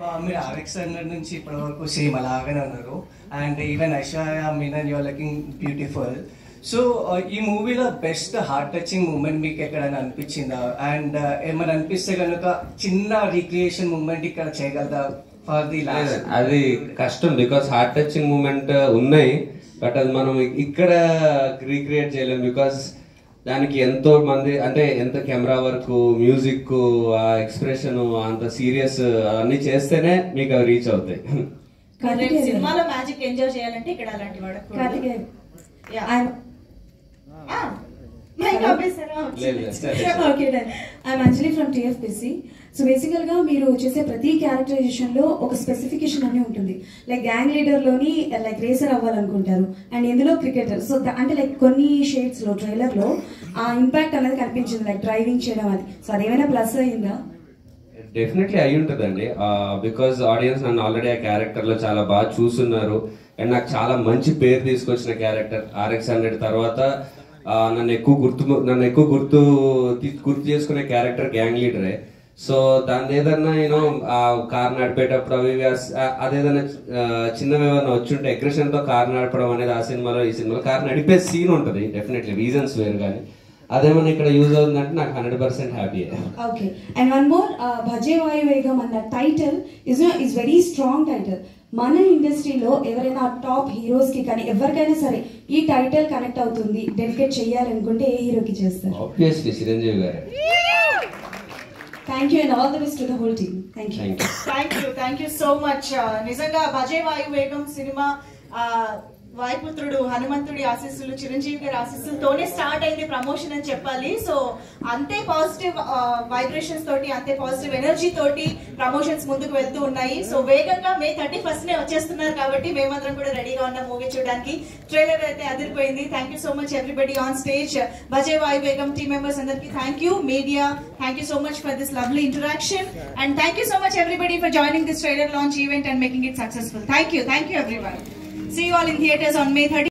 మీరు RX hundred నుంచి ఇప్పటి వరకు సేమ్ అలాగనే ఉన్నారు and even Aishwarya Menon your looking beautiful so ఈ మూవీలో బెస్ట్ హార్ట్ టచింగ్ మూమెంట్ మీకు ఎక్కడైనా అనిపించిందా అండ్ ఏమైనా అనిపిస్తే కనుక చిన్న రీక్రియేషన్ మూమెంట్ ఇక్కడ చేయగలదా ఫర్ ది లాస్ట్ అది కష్టం బికాస్ హార్ట్ టచింగ్ మూమెంట్ ఉన్నాయి బట్ అది మనం ఇక్కడ రీక్రియేట్ చేయలేం బికాస్ దానికి ఎంతో మంది అంటే ఎంత కెమెరా వర్క్ మ్యూజిక్ ఆ ఎక్స్ప్రెషన్ అంత సీరియస్ అవన్నీ చేస్తేనే మీకు అవి రీచ్ అవుతాయి రేపు సినిమాలో మ్యాజిక్ ఎంజాయ్ చేయాలంటే ఇక్కడ అలాంటి వాడకూడదు కార్తికేయ Yeah. I'm ఆ, మైక్ ఆపేశారా? లేదు, లేదు, సరే. Okay done I'm Anjali from TFPC so basically మీరు చేసే ప్రతి క్యారెక్టరైజేషన్ లో ఒక స్పెసిఫికేషన్ అని ఉంటుంది లైక్ గ్యాంగ్ లీడర్ లోని లైక్ రేసర్ అవ్వాలనుకుంటారు అండ్ ఇందులో క్రికెటర్ సో అంటే లైక్ కొన్ని షేడ్స్ లో ట్రైలర్ లో ఆ ఇంపాక్ట్ అనేది కనిపించింది లైక్ డ్రైవింగ్ చేయడం అది సో అదేమైనా ప్లస్ అయ్యిందా డెఫినెట్లీ అయి ఉంటుందండి బికాజ్ ఆడియన్స్ నన్ను ఆల్రెడీ ఆ క్యారెక్టర్ లో చాలా బాగా చూస్తున్నారు అండ్ నాకు చాలా మంచి పేరు తీసుకొచ్చిన క్యారెక్టర్ ఆర్ఎక్స్ హండ్రెడ్ తర్వాత ఆ, నన్ను ఎక్కువ గుర్తు నన్ను ఎక్కువ గుర్తు తీ- గుర్తు చేసుకునే క్యారెక్టర్ గ్యాంగ్ లీడరే సో దాని ఏదన్నా యూనో ఆ కార్ నడిపేటప్పుడు అవి ఇవి అస్- ఆ- అదేదన్నా ఆ, చిన్నవి ఏమైనా వచ్చుంటే అగ్రెషన్ తో కార్ నడపడం అనేది ఆ సినిమాలో ఈ సినిమాలో కార్ నడిపే సీన్ ఉంటుంది డెఫినెట్లీ రీజన్స్ వేరు కానీ అదేమన్నా ఇక్కడ యూజ్ అవుతుందంటే నాకు hundred percent happy okay and one more Bhaje Vaayu Vegam అన్న title is is very strong title మన ఇండస్ట్రీలో ఎవరైనా టాప్ హీరోస్ కి కానీ ఎవరికైనా సరే ఈ టైటిల్ కనెక్ట్ అవుతుంది డెడికేట్ చేయాలనుకుంటే ఏ హీరోకి చేస్తారు ఆబ్వియస్లీ చిరంజీవి గారు thank you and all the best to the whole team thank you thank you thank you thank you so much నిజంగా భజే వాయు వేగం సినిమా ఆ, వాయుపుత్రుడు హనుమంతుడి ఆశీస్సులు చిరంజీవి గారి ఆశీస్సులతోనే స్టార్ట్ అయింది ప్రమోషన్ అని చెప్పాలి సో అంతే పాజిటివ్ వైబ్రేషన్స్ తోటి అంతే పాజిటివ్ ఎనర్జీ తోటి ప్రమోషన్స్ ముందుకు వెళ్తూ ఉన్నాయి సో వేగంగా మే థర్టీ ఫస్ట్ నే వచ్చేస్తున్నారు కాబట్టి మేమందరం కూడా రెడీగా ఉన్న మూవీ చూడడానికి ట్రైలర్ అయితే అదిరిపోయింది thank you so much everybody on stage Bhaje Vaayu Vegam team members అందరికి thank you media thank you so much for this lovely interaction and thank you so much everybody for joining this trailer launch event and making it successful thank you thank you everyone See you all in theaters on May 30.